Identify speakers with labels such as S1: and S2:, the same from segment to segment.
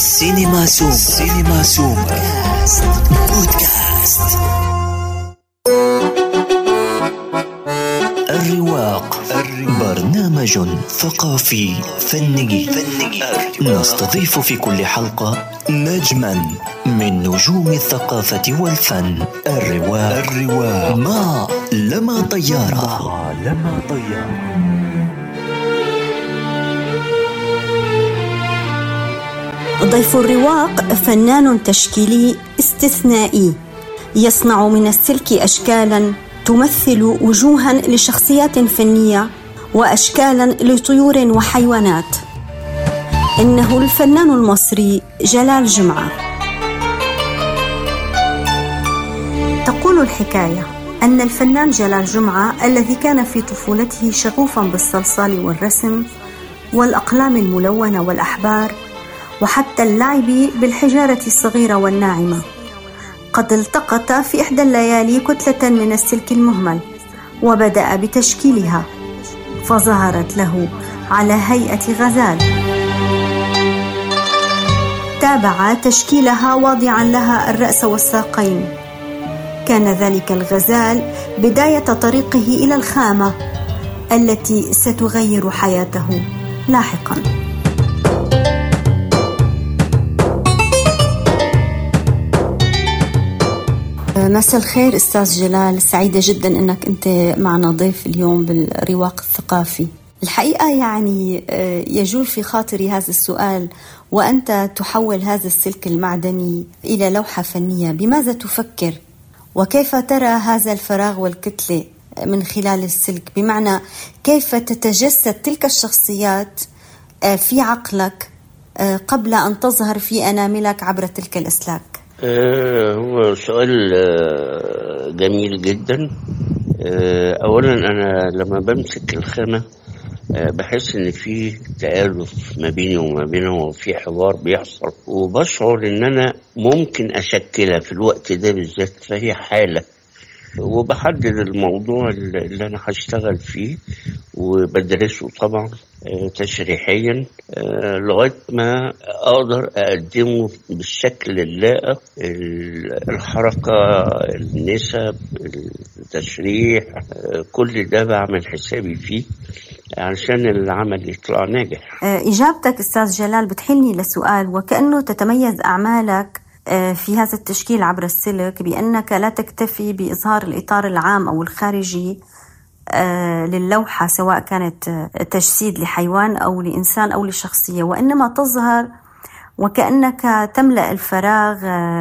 S1: سينما سوم سينما سوم بودكاست بودكاست الرواق برنامج ثقافي فني فني نستضيف في كل حلقة نجما من نجوم الثقافة والفن الرواق الرواق ما لما طيارة ما لما طيارة
S2: ضيف الرواق فنان تشكيلي استثنائي يصنع من السلك اشكالا تمثل وجوها لشخصيات فنيه واشكالا لطيور وحيوانات انه الفنان المصري جلال جمعه تقول الحكايه ان الفنان جلال جمعه الذي كان في طفولته شغوفا بالصلصال والرسم والاقلام الملونه والاحبار وحتى اللعب بالحجارة الصغيرة والناعمة قد التقط في إحدى الليالي كتلة من السلك المهمل وبدأ بتشكيلها فظهرت له على هيئة غزال تابع تشكيلها واضعا لها الرأس والساقين كان ذلك الغزال بداية طريقه إلى الخامة التي ستغير حياته لاحقاً مساء الخير استاذ جلال سعيده جدا انك انت معنا ضيف اليوم بالرواق الثقافي الحقيقه يعني آه، يجول في خاطري هذا السؤال وانت تحول هذا السلك المعدني الى لوحه فنيه بماذا تفكر وكيف ترى هذا الفراغ والكتله من خلال السلك بمعنى كيف تتجسد تلك الشخصيات آه، في عقلك آه، قبل ان تظهر في اناملك عبر تلك الاسلاك
S3: آه، هو سؤال آه، جميل جدا آه، اولا انا لما بمسك الخامه بحس ان في تآلف ما بيني وما بينه وفي حوار بيحصل وبشعر ان انا ممكن اشكلها في الوقت ده بالذات فهي حاله وبحدد الموضوع اللي انا هشتغل فيه وبدرسه طبعا آه، تشريحيا آه، لغايه ما اقدر اقدمه بالشكل اللائق الحركه النسب التشريح آه، كل ده بعمل حسابي فيه عشان العمل يطلع ناجح
S2: إجابتك أستاذ جلال بتحلني لسؤال وكأنه تتميز أعمالك آه، في هذا التشكيل عبر السلك بأنك لا تكتفي بإظهار الإطار العام أو الخارجي آه، للوحة سواء كانت آه، تجسيد لحيوان أو لإنسان أو لشخصية وإنما تظهر وكأنك تملأ الفراغ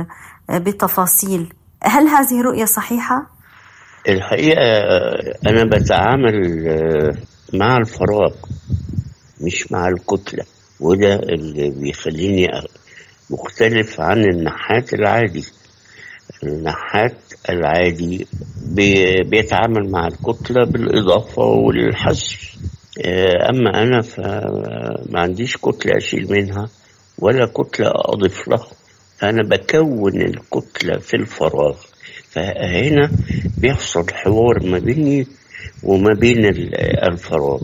S2: بتفاصيل هل هذه رؤية صحيحة؟
S3: الحقيقة أنا بتعامل مع الفراغ مش مع الكتلة وده اللي بيخليني مختلف عن النحات العادي النحات العادي بيتعامل مع الكتلة بالإضافة والحذف آه، أما أنا فما عنديش كتلة أشيل منها ولا كتلة أضيف لها فأنا بكون الكتلة في الفراغ فهنا بيحصل حوار ما بيني وما بين الفراغ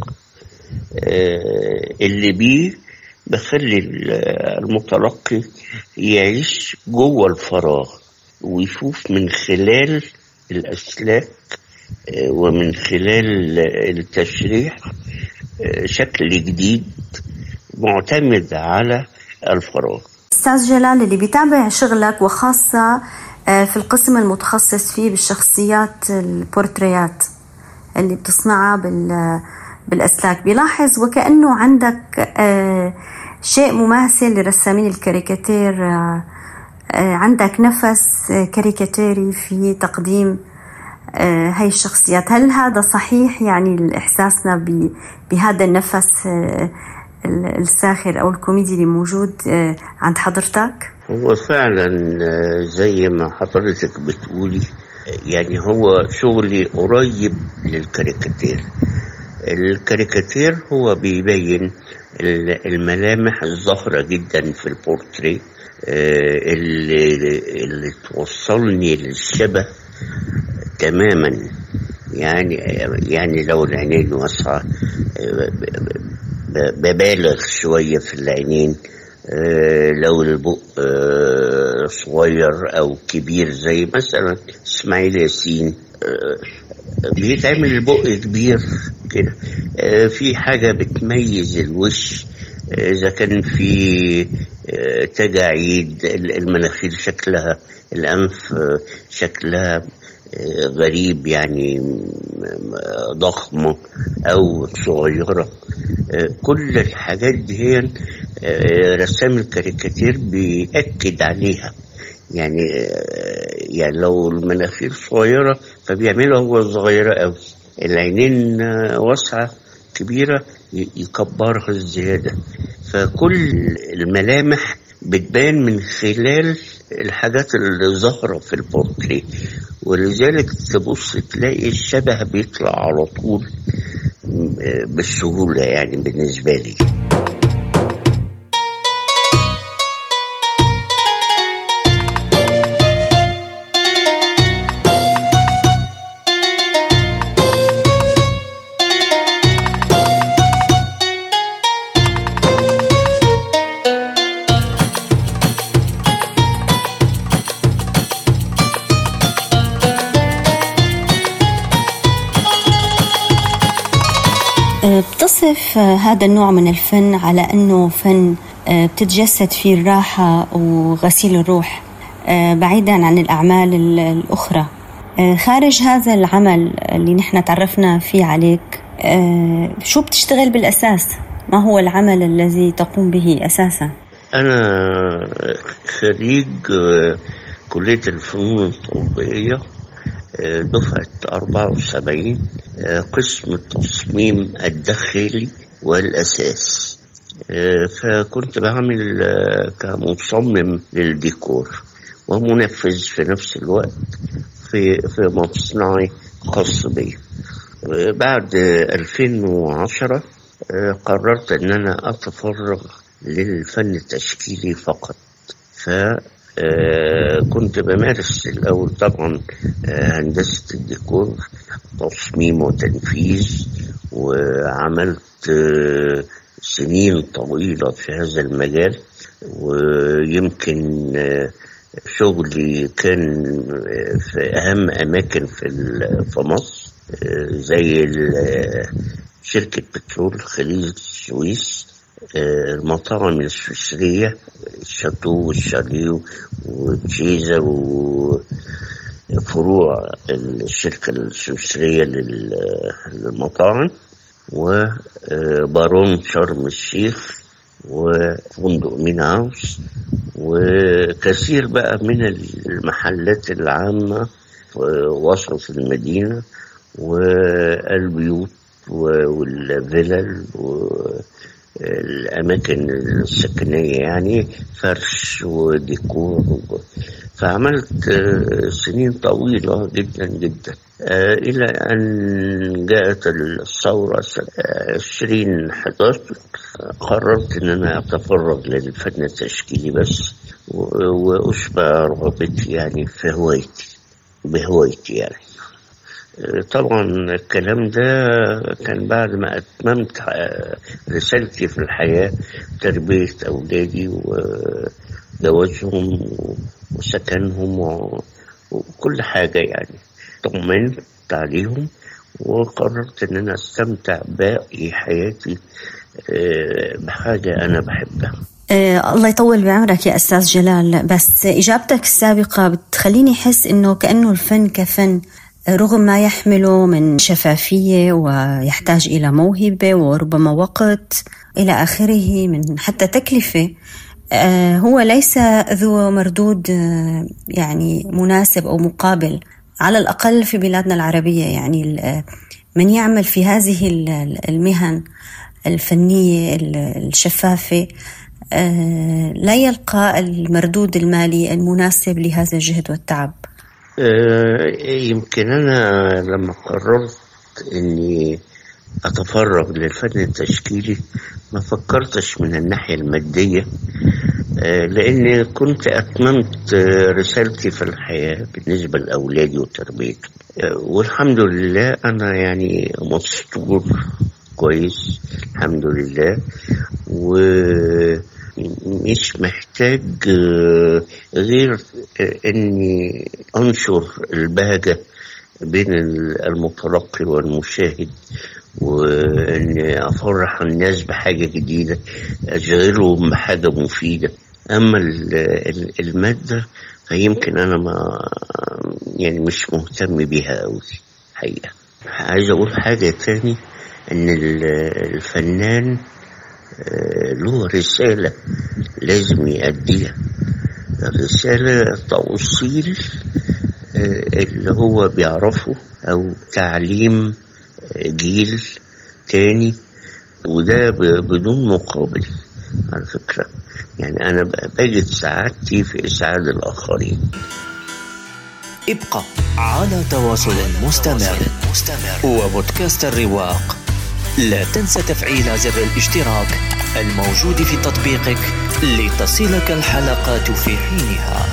S3: آه، اللي بيه بخلي المتلقي يعيش جوه الفراغ ويشوف من خلال الأسلاك آه، ومن خلال التشريح آه، شكل جديد معتمد على الفراغ
S2: أستاذ جلال اللي بيتابع شغلك وخاصة آه، في القسم المتخصص فيه بالشخصيات البورتريات اللي بتصنعها بالأسلاك بيلاحظ وكأنه عندك شيء مماثل لرسامين الكاريكاتير آه، آه، عندك نفس كاريكاتيري في تقديم آه، هاي الشخصيات هل هذا صحيح يعني إحساسنا بهذا النفس الساخر أو الكوميدي اللي موجود عند حضرتك؟
S3: هو فعلا زي ما حضرتك بتقولي يعني هو شغلي قريب للكاريكاتير الكاريكاتير هو بيبين الملامح الظاهرة جدا في البورتري آه، اللي, اللي توصلني للشبه تماما يعني يعني لو العينين واسعة آه، ببالغ شوية في العينين آه، لو البق آه، صغير او كبير زي مثلا اسماعيل ياسين آه، بيتعمل البق كبير كده آه، في حاجة بتميز الوش آه، إذا كان في آه، تجاعيد المناخير شكلها الأنف آه، شكلها آه، غريب يعني م- م- ضخمة أو صغيرة آه، كل الحاجات دي هي آه، رسام الكاريكاتير بيأكد عليها يعني آه، يعني لو المناخير صغيرة فبيعملها هو صغيرة أوي العينين آه، واسعة كبيرة ي- يكبرها الزيادة فكل الملامح بتبان من خلال الحاجات اللي ظاهرة في البورتريه ولذلك تبص تلاقي الشبه بيطلع على طول آه، بالسهولة يعني بالنسبة لي
S2: آه، بتصف آه، هذا النوع من الفن على أنه فن آه، بتتجسد فيه الراحة وغسيل الروح آه، بعيدا عن الأعمال ال- الأخرى آه، خارج هذا العمل اللي نحن تعرفنا فيه عليك آه، شو بتشتغل بالأساس؟ ما هو العمل الذي تقوم به أساسا؟
S3: أنا خريج آه، كلية الفنون التطبيقية آه، دفعة 74 آه، قسم التصميم الداخلي والأساس آه، فكنت بعمل آه، كمصمم للديكور ومنفذ في نفس الوقت في في مصنعي خاص بي آه، بعد آه، 2010 آه، قررت ان انا اتفرغ للفن التشكيلي فقط ف آه، كنت بمارس الأول طبعا آه، هندسة الديكور تصميم وتنفيذ وعملت آه، سنين طويلة في هذا المجال ويمكن آه، شغلي كان آه، في أهم أماكن في ال- في مصر آه، زي ال- شركة بترول خليج السويس آه، المطاعم السويسرية الشاتو والشاليو وتشيزر وفروع الشركة السويسرية لل- للمطاعم وبارون شرم الشيخ وفندق مين هاوس وكثير بقى من المحلات العامة في وسط المدينة والبيوت والفلل والأماكن السكنية يعني فرش وديكور فعملت آه، سنين طويلة جدا جدا آه، إلى أن جاءت الثورة سنة 2011 قررت إن أنا أتفرغ للفن التشكيلي بس و- وأشبع رغبتي يعني في هوايتي بهوايتي يعني طبعا الكلام ده كان بعد ما أتممت آه، رسالتي في الحياة تربية أولادي وجوازهم وسكنهم و- وكل حاجة يعني طمنت عليهم وقررت إن أنا أستمتع باقي حياتي آه، بحاجة أنا بحبها
S2: آه الله يطول بعمرك يا أستاذ جلال بس إجابتك السابقة بتخليني أحس إنه كأنه الفن كفن آه، رغم ما يحمله من شفافية ويحتاج إلى موهبة وربما وقت إلى آخره من حتى تكلفة آه هو ليس ذو مردود آه يعني مناسب أو مقابل على الأقل في بلادنا العربية يعني ال- آه، من يعمل في هذه ال- المهن الفنية ال- الشفافة آه، لا يلقى المردود المالي المناسب لهذا الجهد والتعب
S3: آه، يمكن أنا لما قررت إني أتفرغ للفن التشكيلي ما فكرتش من الناحية المادية آه، لأني كنت أتممت آه، رسالتي في الحياة بالنسبة لأولادي وتربيتهم آه، والحمد لله أنا يعني مستور كويس الحمد لله و مش محتاج آه، غير آه، اني انشر البهجه بين المتلقي والمشاهد واني افرح الناس بحاجه جديده اشغلهم بحاجه مفيده اما الماده فيمكن انا ما يعني مش مهتم بيها قوي حقيقه عايز اقول حاجه تاني ان الفنان آه، له رسالة لازم يأديها الرسالة توصيل آه، اللي هو بيعرفه أو تعليم آه، جيل تاني وده بدون مقابل على فكرة يعني أنا بجد سعادتي في إسعاد الآخرين
S1: ابقى على تواصل مستمر وبودكاست الرواق لا تنسى تفعيل زر الاشتراك الموجود في تطبيقك لتصلك الحلقات في حينها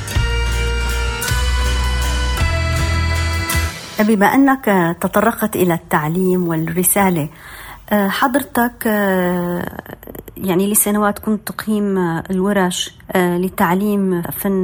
S2: بما أنك تطرقت إلى التعليم والرسالة آه، حضرتك آه، يعني لسنوات كنت تقيم الورش آه، لتعليم فن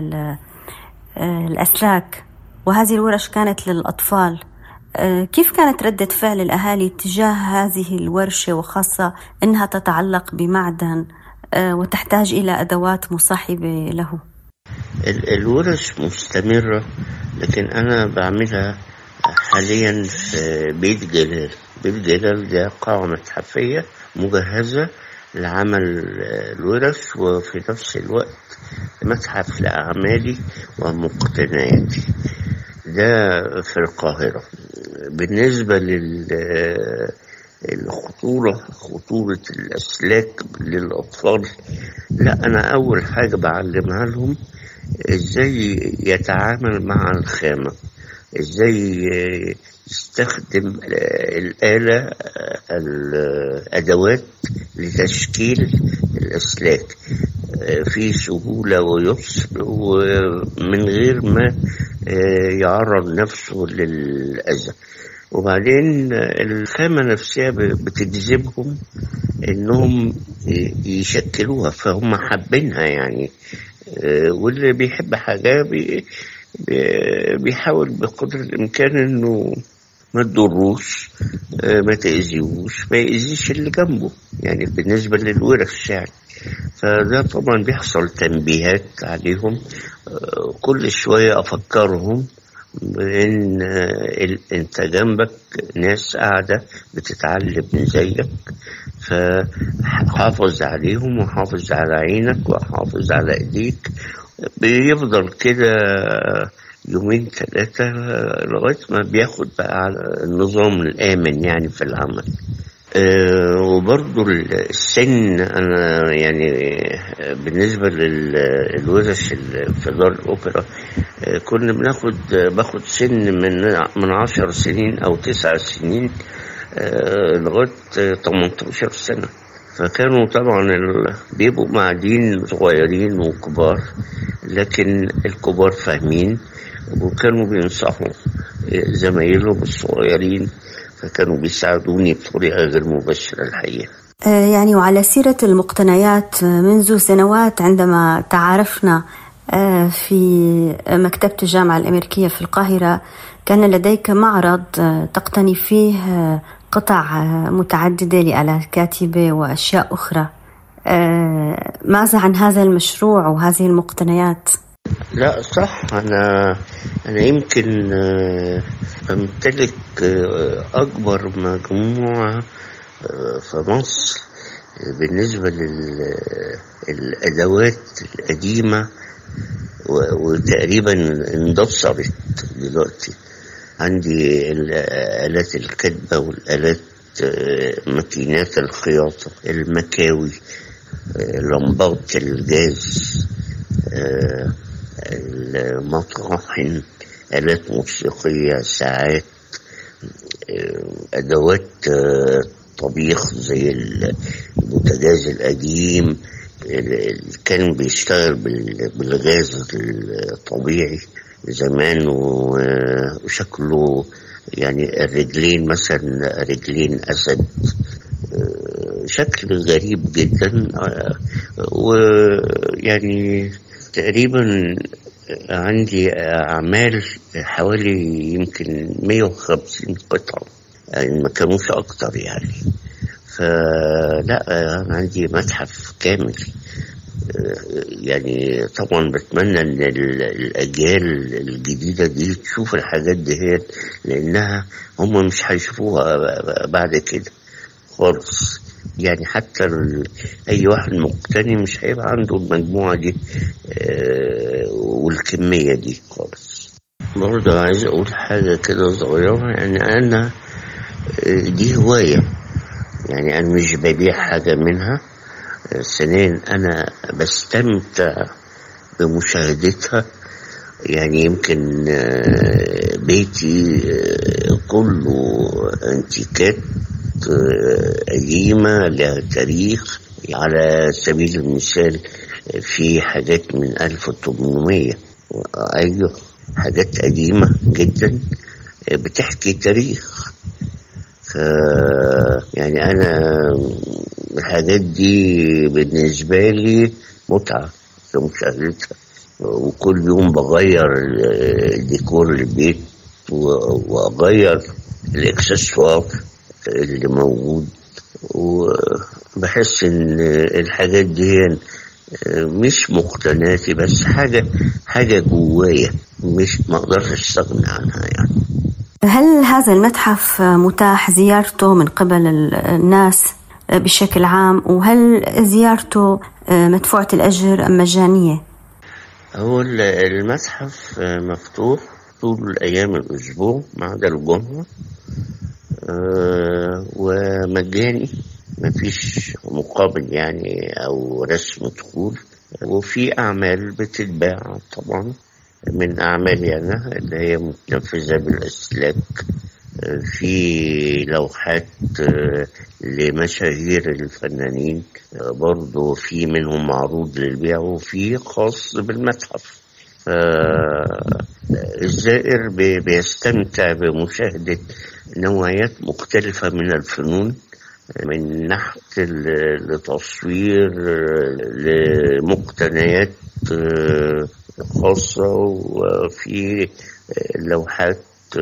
S2: الأسلاك وهذه الورش كانت للأطفال آه، كيف كانت ردة فعل الأهالي تجاه هذه الورشة وخاصة أنها تتعلق بمعدن آه، وتحتاج إلى أدوات مصاحبة له
S3: الورش مستمرة لكن أنا بعملها حاليا في بيت جلال بيت جلال ده قاعة متحفية مجهزة لعمل الورش وفي نفس الوقت متحف لأعمالي ومقتنياتي ده في القاهرة بالنسبة لل الخطورة خطورة الأسلاك للأطفال لا أنا أول حاجة بعلمها لهم إزاي يتعامل مع الخامة إزاي يستخدم الآلة الأدوات لتشكيل الأسلاك في سهولة ويسر ومن غير ما يعرض نفسه للأذى وبعدين الخامة نفسها بتجذبهم انهم يشكلوها فهم حابينها يعني واللي بيحب حاجة بيحاول بقدر الامكان انه ما تضروش ما تأذيوش ما يأذيش اللي جنبه يعني بالنسبة للورش يعني فده طبعا بيحصل تنبيهات عليهم كل شوية أفكرهم بإن أنت جنبك ناس قاعدة بتتعلم زيك فحافظ عليهم وحافظ على عينك وحافظ على إيديك بيفضل كده يومين ثلاثة لغاية ما بياخد بقى على النظام الآمن يعني في العمل أه وبرضو السن أنا يعني بالنسبة للورش في دار الأوبرا أه كنا بناخد باخد سن من من عشر سنين أو تسع سنين أه لغاية 18 سنة فكانوا طبعا بيبقوا قاعدين صغيرين وكبار لكن الكبار فاهمين وكانوا بينصحوا زمايلهم الصغيرين فكانوا بيساعدوني بطريقة غير مباشرة الحقيقة
S2: يعني وعلى سيرة المقتنيات منذ سنوات عندما تعارفنا في مكتبة الجامعة الأمريكية في القاهرة كان لديك معرض تقتني فيه قطع متعددة لآلات كاتبة وأشياء أخرى ماذا عن هذا المشروع وهذه المقتنيات؟
S3: لا صح أنا أنا يمكن أمتلك أكبر مجموعة في مصر بالنسبة للأدوات القديمة وتقريبا اندثرت دلوقتي عندي الآلات الكتبة والآلات ماكينات الخياطة المكاوي لمبات الجاز المطاحن آلات موسيقية ساعات أدوات طبيخ زي البوتاجاز القديم اللي كان بيشتغل بالغاز الطبيعي زمان وشكله يعني الرجلين مثلا رجلين أسد شكل غريب جدا ويعني تقريبا عندي أعمال حوالي يمكن 150 قطعة يعني ما كانوش أكتر يعني فلا أنا عندي متحف كامل يعني طبعا بتمنى ان الاجيال الجديده دي تشوف الحاجات دي لانها هم مش هيشوفوها بعد كده خالص يعني حتى اي واحد مقتني مش هيبقى عنده المجموعه دي آه، والكميه دي خالص برضه عايز اقول حاجه كده صغيره يعني انا آه، دي هوايه يعني انا مش ببيع حاجه منها ثانيا أنا بستمتع بمشاهدتها يعني يمكن آه، بيتي آه، كله انتيكات آه، قديمة لها تاريخ على سبيل المثال في حاجات من 1800 أيوه حاجات قديمة جدا بتحكي تاريخ ف يعني أنا الحاجات دي بالنسبة لي متعة في مشاهدتها وكل يوم بغير ديكور البيت وأغير الإكسسوار اللي موجود وبحس إن الحاجات دي مش مقتناتي بس حاجة حاجة جوايا مش ما أقدرش أستغنى عنها يعني
S2: هل هذا المتحف متاح زيارته من قبل الناس بشكل عام وهل زيارته آه، مدفوعة الأجر أم مجانية؟
S3: هو المتحف آه، مفتوح طول أيام الأسبوع ما عدا الجمعة آه، ومجاني مفيش مقابل يعني أو رسم دخول وفي أعمال بتتباع طبعا من أعمالي أنا اللي هي متنفذة بالأسلاك في لوحات آه، لمشاهير الفنانين آه، برضو في منهم معروض للبيع وفي خاص بالمتحف الزائر بيستمتع بمشاهدة نوعيات مختلفة من الفنون من نحت لتصوير لمقتنيات آه، خاصة وفي لوحات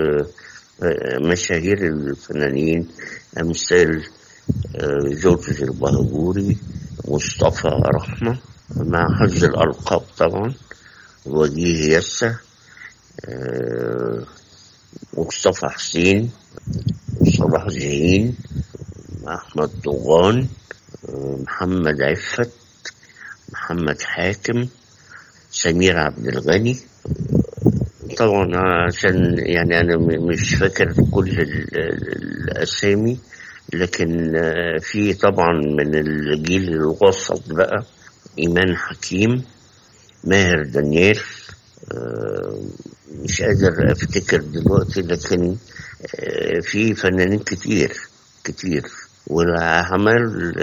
S3: مشاهير الفنانين أمثال آه، جورج البهجوري مصطفى رحمة مع حفظ الألقاب طبعا وجيه يسا آه، مصطفى حسين صلاح جاهين أحمد طوغان آه، محمد عفت محمد حاكم سمير عبد الغني طبعا عشان يعني انا مش فاكر كل الاسامي لكن آه، في طبعا من الجيل الوسط بقى ايمان حكيم ماهر دانيال آه، مش قادر افتكر دلوقتي لكن آه، في فنانين كتير كتير والعمل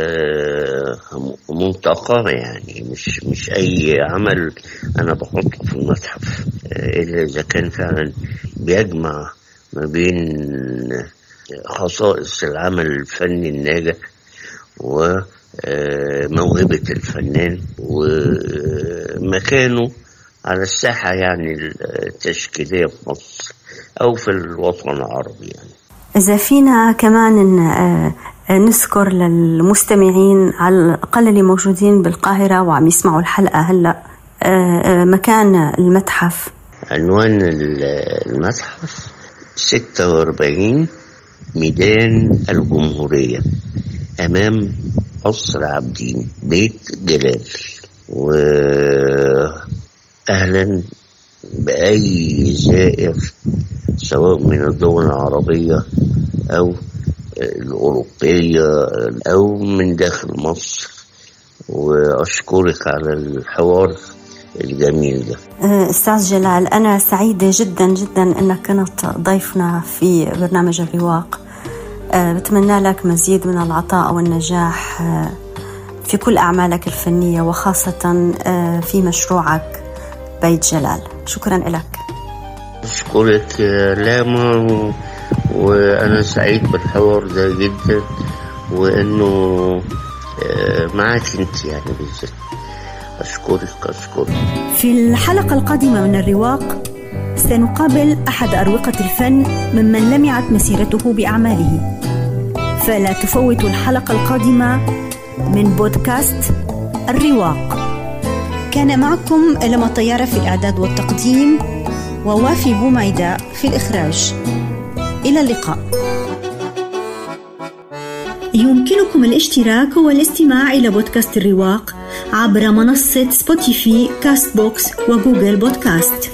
S3: منتقاه يعني مش مش اي عمل انا بحطه في المتحف إلا إذا كان فعلا بيجمع ما بين خصائص العمل الفني الناجح وموهبة الفنان ومكانه على الساحة يعني التشكيلية في مصر أو في الوطن العربي يعني
S2: إذا فينا كمان آه، نذكر للمستمعين على الأقل اللي موجودين بالقاهرة وعم يسمعوا الحلقة هلأ آه، آه، مكان المتحف
S3: عنوان المتحف 46 ميدان الجمهورية أمام قصر عابدين بيت جلال وأهلا بأي زائر سواء من الدول العربية أو الأوروبية أو من داخل مصر وأشكرك على الحوار الجميل ده
S2: أه، استاذ جلال انا سعيده جدا جدا انك كنت ضيفنا في برنامج الرواق أه، بتمنى لك مزيد من العطاء والنجاح أه، في كل اعمالك الفنيه وخاصه في مشروعك بيت جلال شكرا لك
S3: أشكرك لاما و... وأنا سعيد بالحوار ده جدا وانه آه، معاك انت يعني بالذات اشكرك اشكرك
S2: في الحلقة القادمة من الرواق سنقابل أحد أروقة الفن ممن لمعت مسيرته بأعماله فلا تفوتوا الحلقة القادمة من بودكاست الرواق كان معكم لما طيارة في الإعداد والتقديم ووافي بوميدة في الإخراج إلى اللقاء يمكنكم الاشتراك والاستماع إلى بودكاست الرواق عبر منصة سبوتيفي كاست بوكس وجوجل بودكاست